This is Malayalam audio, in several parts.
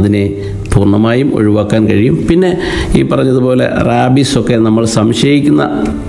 അതിനെ പൂർണ്ണമായും ഒഴിവാക്കാൻ കഴിയും പിന്നെ ഈ പറഞ്ഞതുപോലെ റാബീസ് ഒക്കെ നമ്മൾ സംശയിക്കുന്ന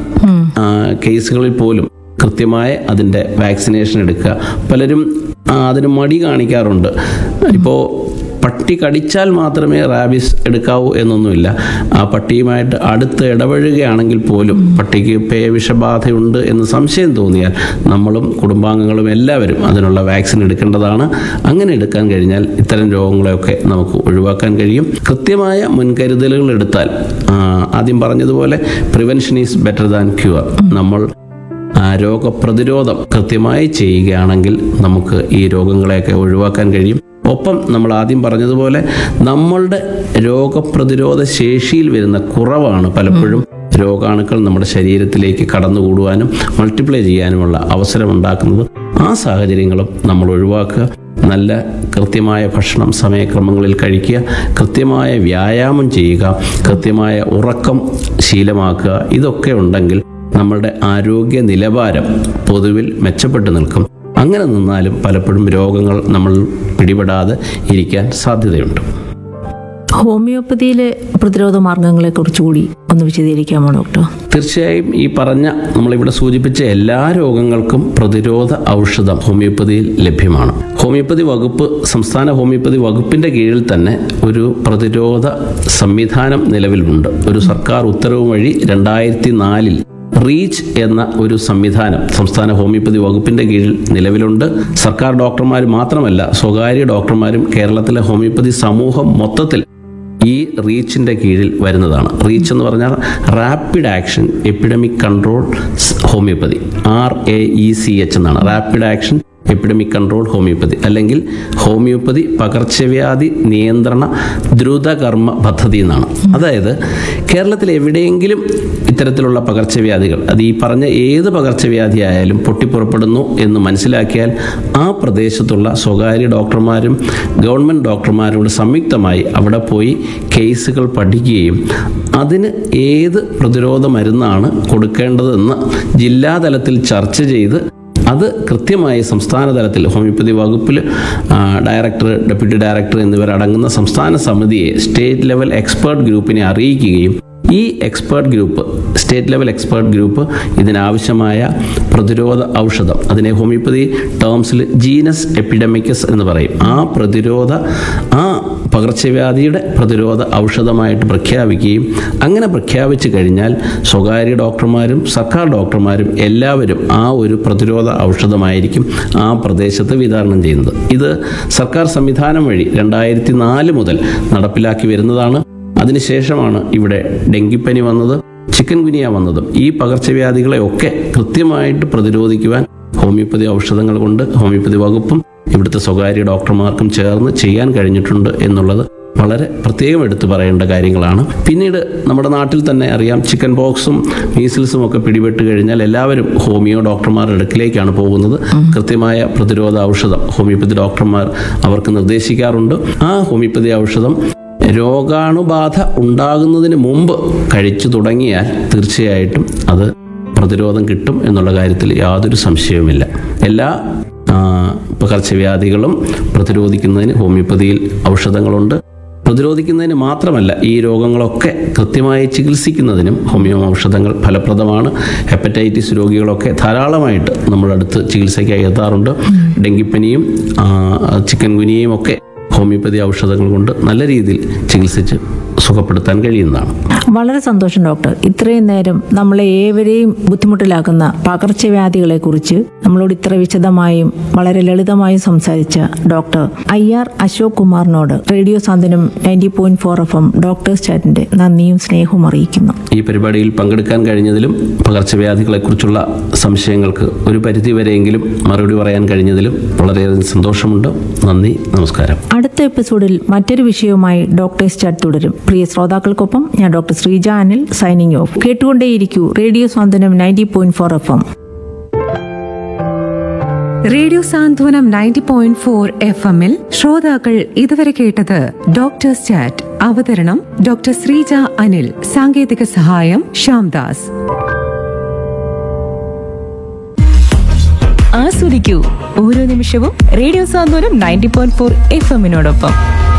ആ, കേസുകളിൽ പോലും കൃത്യമായ അതിൻ്റെ വാക്സിനേഷൻ എടുക്കുക പലരും ആ, അതിന് മടി കാണിക്കാറുണ്ട് ഇപ്പോൾ പട്ടി കടിച്ചാൽ മാത്രമേ റാബീസ് എടുക്കാവൂ എന്നൊന്നുമില്ല ആ പട്ടിയുമായിട്ട് അടുത്ത് ഇടപഴകുകയാണെങ്കിൽ പോലും പട്ടിക്ക് പേവിഷബാധയുണ്ട് എന്ന് സംശയം തോന്നിയാൽ നമ്മളും കുടുംബാംഗങ്ങളും എല്ലാവരും അതിനുള്ള വാക്സിൻ എടുക്കേണ്ടതാണ് അങ്ങനെ എടുക്കാൻ കഴിഞ്ഞാൽ ഇത്തരം രോഗങ്ങളെയൊക്കെ നമുക്ക് ഒഴിവാക്കാൻ കഴിയും കൃത്യമായ മുൻകരുതലുകൾ എടുത്താൽ ആ, ആദ്യം പറഞ്ഞതുപോലെ prevention is better than cure നമ്മൾ ആ രോഗപ്രതിരോധം കൃത്യമായി ചെയ്യുകയാണെങ്കിൽ നമുക്ക് ഈ രോഗങ്ങളെയൊക്കെ ഒഴിവാക്കാൻ കഴിയും ഒപ്പം നമ്മൾ ആദ്യം പറഞ്ഞതുപോലെ നമ്മളുടെ രോഗപ്രതിരോധ ശേഷിയിൽ വരുന്ന കുറവാണ് പലപ്പോഴും രോഗാണുക്കൾ നമ്മുടെ ശരീരത്തിലേക്ക് കടന്നുകൂടുവാനും മൾട്ടിപ്ലൈ ചെയ്യാനുമുള്ള അവസരം ഉണ്ടാക്കുന്നത് ആ സാഹചര്യങ്ങളും നമ്മൾ ഒഴിവാക്കുക നല്ല കൃത്യമായ ഭക്ഷണം സമയക്രമങ്ങളിൽ കഴിക്കുക കൃത്യമായ വ്യായാമം ചെയ്യുക കൃത്യമായ ഉറക്കം ശീലമാക്കുക ഇതൊക്കെ ഉണ്ടെങ്കിൽ നമ്മളുടെ ആരോഗ്യ നിലവാരം പൊതുവിൽ മെച്ചപ്പെട്ടു നിൽക്കും അങ്ങനെ നിന്നാലും പലപ്പോഴും രോഗങ്ങൾ നമ്മൾ പിടിപെടാതെ ഇരിക്കാൻ സാധ്യതയുണ്ട് ഹോമിയോപ്പതിയിലെ പ്രതിരോധ മാർഗങ്ങളെ കുറിച്ചുകൂടി ഒന്ന് വിശദീകരിക്കാമോ ഡോക്ടർ തീർച്ചയായും ഈ പറഞ്ഞ നമ്മളിവിടെ സൂചിപ്പിച്ച എല്ലാ രോഗങ്ങൾക്കും പ്രതിരോധ ഔഷധം ഹോമിയോപ്പതിയിൽ ലഭ്യമാണ് ഹോമിയോപ്പതി വകുപ്പ് സംസ്ഥാന ഹോമിയോപ്പതി വകുപ്പിന്റെ കീഴിൽ തന്നെ ഒരു പ്രതിരോധ സംവിധാനം നിലവിലുണ്ട് ഒരു സർക്കാർ ഉത്തരവ് വഴി രണ്ടായിരത്തി നാലിൽ റീച്ച് എന്ന ഒരു സംവിധാനം സംസ്ഥാന ഹോമിയോപ്പതി വകുപ്പിന്റെ കീഴിൽ നിലവിലുണ്ട് സർക്കാർ ഡോക്ടർമാർ മാത്രമല്ല സ്വകാര്യ ഡോക്ടർമാരും കേരളത്തിലെ ഹോമിയോപ്പതി സമൂഹം മൊത്തത്തിൽ ഈ റീച്ചിൻ്റെ കീഴിൽ വരുന്നതാണ് റീച്ച് എന്ന് പറഞ്ഞാൽ rapid action epidemic control homoeopathy R A E C H എന്നാണ് rapid action epidemic control homoeopathy അല്ലെങ്കിൽ ഹോമിയോപ്പതി പകർച്ചവ്യാധി നിയന്ത്രണ ദ്രുതകർമ്മ പദ്ധതി എന്നാണ് അതായത് കേരളത്തിൽ എവിടെയെങ്കിലും ഇത്തരത്തിലുള്ള പകർച്ചവ്യാധികൾ അത് ഈ പറഞ്ഞ ഏത് പകർച്ചവ്യാധി ആയാലും പൊട്ടിപ്പുറപ്പെടുന്നു എന്ന് മനസ്സിലാക്കിയാൽ ആ പ്രദേശത്തുള്ള സ്വകാര്യ ഡോക്ടർമാരും ഗവൺമെൻറ് ഡോക്ടർമാരോട് സംയുക്തമായി അവിടെ പോയി കേസുകൾ പഠിക്കുകയും അതിന് ഏത് പ്രതിരോധ മരുന്നാണ് കൊടുക്കേണ്ടതെന്ന് ജില്ലാതലത്തിൽ ചർച്ച ചെയ്ത് അത് കൃത്യമായി സംസ്ഥാന തലത്തിൽ ഹോമിയോപ്പതി വകുപ്പിൽ ആ, ഡയറക്ടർ ഡെപ്യൂട്ടി ഡയറക്ടർ എന്നിവരടങ്ങുന്ന സംസ്ഥാന സമിതിയെ സ്റ്റേറ്റ് ലെവൽ എക്സ്പേർട്ട് ഗ്രൂപ്പിനെ അറിയിക്കുകയും ഈ expert group state level expert group ഇതിനാവശ്യമായ പ്രതിരോധ ഔഷധം അതിനെ ഹോമിയോപ്പതി ടേംസിൽ ജീനസ് എപ്പിഡമിക്കസ് എന്ന് പറയും ആ പ്രതിരോധ ആ പകർച്ചവ്യാധിയുടെ പ്രതിരോധ ഔഷധമായിട്ട് പ്രഖ്യാപിക്കുകയും അങ്ങനെ പ്രഖ്യാപിച്ചു കഴിഞ്ഞാൽ സ്വകാര്യ ഡോക്ടർമാരും സർക്കാർ ഡോക്ടർമാരും എല്ലാവരും ആ ഒരു പ്രതിരോധ ഔഷധമായിരിക്കും ആ പ്രദേശത്ത് വിതരണം ചെയ്യുന്നത് ഇത് സർക്കാർ സംവിധാനം വഴി രണ്ടായിരത്തി നാല് മുതൽ നടപ്പിലാക്കി വരുന്നതാണ് അതിനുശേഷമാണ് ഇവിടെ ഡെങ്കിപ്പനി വന്നത് ചിക്കൻ ഗുനിയ വന്നതും ഈ പകർച്ചവ്യാധികളെ ഒക്കെ കൃത്യമായിട്ട് പ്രതിരോധിക്കുവാൻ ഹോമിയോപ്പതി ഔഷധങ്ങൾ കൊണ്ട് ഹോമിയോപ്പതി വകുപ്പും ഇവിടുത്തെ സ്വകാര്യ ഡോക്ടർമാർക്കും ചേർന്ന് ചെയ്യാൻ കഴിഞ്ഞിട്ടുണ്ട് എന്നുള്ളത് വളരെ പ്രത്യേകം എടുത്തു പറയേണ്ട കാര്യങ്ങളാണ് പിന്നീട് നമ്മുടെ നാട്ടിൽ തന്നെ അറിയാം ചിക്കൻ ബോക്സും മീസിൽസും ഒക്കെ പിടിപെട്ട് കഴിഞ്ഞാൽ എല്ലാവരും ഹോമിയോ ഡോക്ടർമാരുടെ അടുക്കിലേക്കാണ് പോകുന്നത് കൃത്യമായ പ്രതിരോധ ഔഷധം ഹോമിയോപ്പതി ഡോക്ടർമാർ അവർക്ക് നിർദ്ദേശിക്കാറുണ്ട് ആ ഹോമിയോപ്പതി ഔഷധം രോഗാണുബാധ ഉണ്ടാകുന്നതിന് മുമ്പ് കഴിച്ചു തുടങ്ങിയാൽ തീർച്ചയായിട്ടും അത് പ്രതിരോധം കിട്ടും എന്നുള്ള കാര്യത്തിൽ യാതൊരു സംശയവുമില്ല എല്ലാ ആ, പകർച്ചവ്യാധികളും പ്രതിരോധിക്കുന്നതിന് ഹോമിയോപ്പതിയിൽ ഔഷധങ്ങളുണ്ട് പ്രതിരോധിക്കുന്നതിന് മാത്രമല്ല ഈ രോഗങ്ങളൊക്കെ കൃത്യമായി ചികിത്സിക്കുന്നതിനും ഹോമിയോ ഔഷധങ്ങൾ ഫലപ്രദമാണ് ഹെപ്പറ്റൈറ്റിസ് രോഗികളൊക്കെ ധാരാളമായിട്ട് നമ്മുടെ അടുത്ത് ചികിത്സയ്ക്കായി എത്താറുണ്ട് ഡെങ്കിപ്പനിയും ആ, ചിക്കൻ ഗുനിയയും ഒക്കെ ഹോമിയോപ്പതി ഔഷധങ്ങൾ കൊണ്ട് നല്ല രീതിയിൽ ചികിത്സിച്ച് സുഖപ്പെടുത്താൻ കഴിയുന്നതാണ് വളരെ സന്തോഷം ഡോക്ടർ ഇത്രയും നേരം നമ്മളെ ഏവരെയും ബുദ്ധിമുട്ടിലാക്കുന്ന പകർച്ചവ്യാധികളെ കുറിച്ച് നമ്മളോട് ഇത്ര വിശദമായും വളരെ ലളിതമായും സംസാരിച്ച ഡോക്ടർ ഐ ആർ അശോക് കുമാറിനോട് radio Santhwanam ninety point four F M doctors ചാറ്റിന്റെ നന്ദിയും സ്നേഹവും അറിയിക്കുന്നു ഈ പരിപാടിയിൽ പങ്കെടുക്കാൻ കഴിഞ്ഞതിലും പകർച്ചവ്യാധികളെക്കുറിച്ചുള്ള സംശയങ്ങൾക്ക് ഒരു പരിധിവരെയെങ്കിലും മറുപടി പറയാൻ കഴിഞ്ഞതിലും വളരെയധികം സന്തോഷമുണ്ട് നന്ദി നമസ്കാരം അടുത്ത എപ്പിസോഡിൽ മറ്റൊരു വിഷയവുമായി ഡോക്ടേഴ്സ് ചാറ്റ് തുടരും പ്രിയ ശ്രോതാക്കൾക്കൊപ്പം ഞാൻ doctor Sreeja Anil signing off കേട്ടുകൊണ്ടേയിരിക്കൂ radio Santhwanam ninety point four F M radio Santhwanam ninety point four F എമ്മിൽ ശ്രോതാക്കൾ ഇതുവരെ കേട്ടത് ഡോക്ടേഴ്സ് ചാറ്റ് അവതരണം ഡോക്ടർ ശ്രീജ അനിൽ സാങ്കേതിക സഹായം ശ്യാംദാസ് ആസ്വദിക്കൂ ഓരോ നിമിഷവും radio Santhwanam ninety point four F എമ്മിനോടൊപ്പം